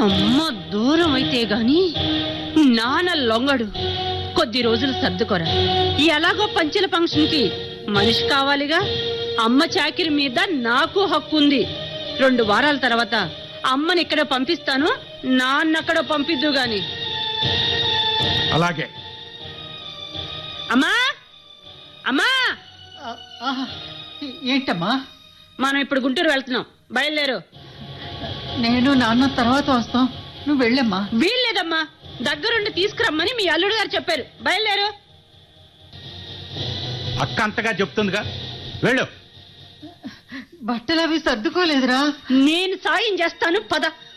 అమ్మ దూరం అయితే గాని నాన్న లొంగడు కొద్ది రోజులు సర్దుకోరా ఎలాగో పంచెల ఫంక్షన్ కి మనిషి కావాలిగా అమ్మ చాకిరి మీద నాకు హక్కు ఉంది రెండు వారాల తర్వాత అమ్మని ఇక్కడ పంపిస్తాను నాన్న అక్కడ పంపిద్దు గాని అలాగే అమ్మా అమ్మా ఆ, ఆ, ఏంటమ్మా మనం ఇప్పుడు గుంటూరు వెళ్తున్నాం బయలుదేరు నేను నాన్న తర్వాత వస్తాం నువ్వు వెళ్ళమ్మా వీల్లేదమ్మా దగ్గరుండి తీసుకురమ్మని మీ అల్లుడు గారు చెప్పారు బయలుదేరు అక్క అంతగా చెప్తుందిగా వెళ్ళు బట్టలు అవి సర్దుకోలేదురా నేను సాయం చేస్తాను పద